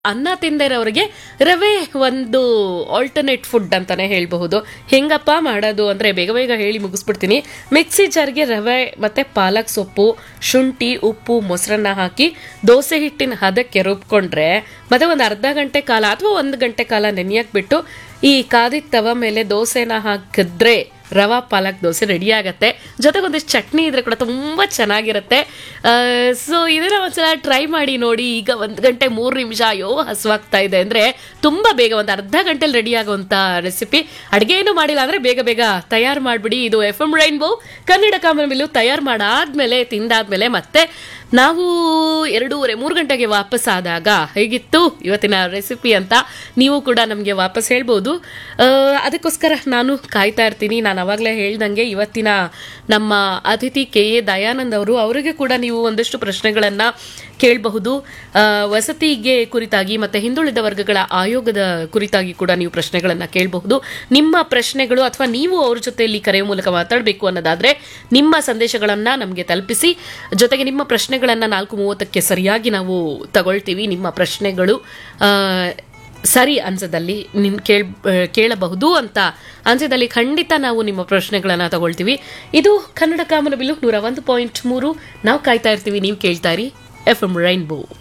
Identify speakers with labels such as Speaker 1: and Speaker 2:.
Speaker 1: ಅನ್ನ ತಿಂದಿರೋರಿಗೆ ರವೆ ಒಂದು ಆಲ್ಟರ್ನೇಟ್ ಫುಡ್ ಅಂತಾನೆ ಹೇಳಬಹುದು ಹೆಂಗಪ್ಪ ಮಾಡೋದು ಅಂದ್ರೆ ಬೇಗ ಬೇಗ ಹೇಳಿ ಮುಗಿಸ್ಬಿಡ್ತೀನಿ ಮಿಕ್ಸಿ ಜಾರ್ಗೆ ರವೆ ಮತ್ತೆ ಪಾಲಕ್ ಸೊಪ್ಪು ಶುಂಠಿ ಉಪ್ಪು ಮೊಸರನ್ನ ಹಾಕಿ ದೋಸೆ ಹಿಟ್ಟಿನ ಹದಕ್ಕೆ ರುಬ್ಕೊಂಡ್ರೆ ಮತ್ತೆ ಒಂದು ಅರ್ಧ ಗಂಟೆ ಕಾಲ ಅಥವಾ ಒಂದು ಗಂಟೆ ಕಾಲ ನೆನೆಯಕ್ ಬಿಟ್ಟು ಈ ಕಾದಿದ ತವ ಮೇಲೆ ದೋಸೆನ ಹಾಕಿದ್ರೆ ರವಾ ಪಾಲಕ್ ದೋಸೆ ರೆಡಿ ಆಗತ್ತೆ ಜೊತೆಗೆ ಒಂದಿಷ್ಟು ಚಟ್ನಿ ಇದ್ರೆ ಕೂಡ ತುಂಬ ಚೆನ್ನಾಗಿರುತ್ತೆ ಸೊ ಇದನ್ನ ಒಂದ್ಸಲ ಟ್ರೈ ಮಾಡಿ ನೋಡಿ ಈಗ ಒಂದು ಗಂಟೆ ಮೂರು ನಿಮಿಷ ಅಯ್ಯೋ ಹಸುವಾಗ್ತಾ ಇದೆ ಅಂದರೆ ತುಂಬ ಬೇಗ ಒಂದು ಅರ್ಧ ಗಂಟೆಲಿ ರೆಡಿ ಆಗುವಂಥ ರೆಸಿಪಿ ಅಡುಗೆ ಏನು ಮಾಡಿಲ್ಲ ಅಂದರೆ ಬೇಗ ಬೇಗ ತಯಾರು ಮಾಡಿಬಿಡಿ ಇದು ಎಫ್ ಎಮ್ ರೈನ್ಬೋ ಕನ್ನಡ ಕಾಮನಬಿಲ್ಲು ತಯಾರು ಮಾಡಾದ್ಮೇಲೆ ತಿಂದಾದ್ಮೇಲೆ ಮತ್ತೆ ನಾವು ಎರಡೂವರೆ ಮೂರು ಗಂಟೆಗೆ ವಾಪಸ್ ಆದಾಗ ಹೇಗಿತ್ತು ಇವತ್ತಿನ ರೆಸಿಪಿ ಅಂತ ನೀವು ಕೂಡ ನಮಗೆ ವಾಪಸ್ ಹೇಳ್ಬೋದು ಆ, ಅದಕ್ಕೋಸ್ಕರ ನಾನು ಕಾಯ್ತಾ ಇರ್ತೀನಿ ನಾನು ಅವಾಗಲೇ ಹೇಳ್ದಂಗೆ ಇವತ್ತಿನ ನಮ್ಮ ಅತಿಥಿ ಕೆ ಎ ದಯಾನಂದ್ ಅವರು ಅವರಿಗೆ ಕೂಡ ನೀವು ಒಂದಷ್ಟು ಪ್ರಶ್ನೆಗಳನ್ನು ಕೇಳಬಹುದು ಆ, ವಸತಿಗೆ ಕುರಿತಾಗಿ ಮತ್ತೆ ಹಿಂದುಳಿದ ವರ್ಗಗಳ ಆಯೋಗದ ಕುರಿತಾಗಿ ಕೂಡ ನೀವು ಪ್ರಶ್ನೆಗಳನ್ನು ಕೇಳಬಹುದು ನಿಮ್ಮ ಪ್ರಶ್ನೆಗಳು ಅಥವಾ ನೀವು ಅವ್ರ ಜೊತೆಯಲ್ಲಿ ಕರೆಯ ಮೂಲಕ ಮಾತಾಡಬೇಕು ಅನ್ನೋದಾದ್ರೆ ನಿಮ್ಮ ಸಂದೇಶಗಳನ್ನ ನಮಗೆ ತಲುಪಿಸಿ ಜೊತೆಗೆ ನಿಮ್ಮ ಪ್ರಶ್ನೆಗಳನ್ನ ನಾಲ್ಕು ಮೂವತ್ತಕ್ಕೆ ಸರಿಯಾಗಿ ನಾವು ತಗೊಳ್ತೀವಿ ನಿಮ್ಮ ಪ್ರಶ್ನೆಗಳು ಆ, ಸರಿ ಅನ್ಸದಲ್ಲಿ ನಿಮ್ ಕೇಳ್ ಆ, ಕೇಳಬಹುದು ಅಂತ ಅನ್ಸದಲ್ಲಿ ಖಂಡಿತ ನಾವು ನಿಮ್ಮ ಪ್ರಶ್ನೆಗಳನ್ನ ತಗೊಳ್ತೀವಿ ಇದು ಕನ್ನಡ ಕಾಮನಬಿಲ್ಲು ನೂರ ಒಂದು ಪಾಯಿಂಟ್ ಮೂರು ನಾವು ಕಾಯ್ತಾ ಇರ್ತೀವಿ ನೀವು ಕೇಳ್ತಾ ಇರಿ ಎಫ್ ಎಂ ರೈನ್ಬೋ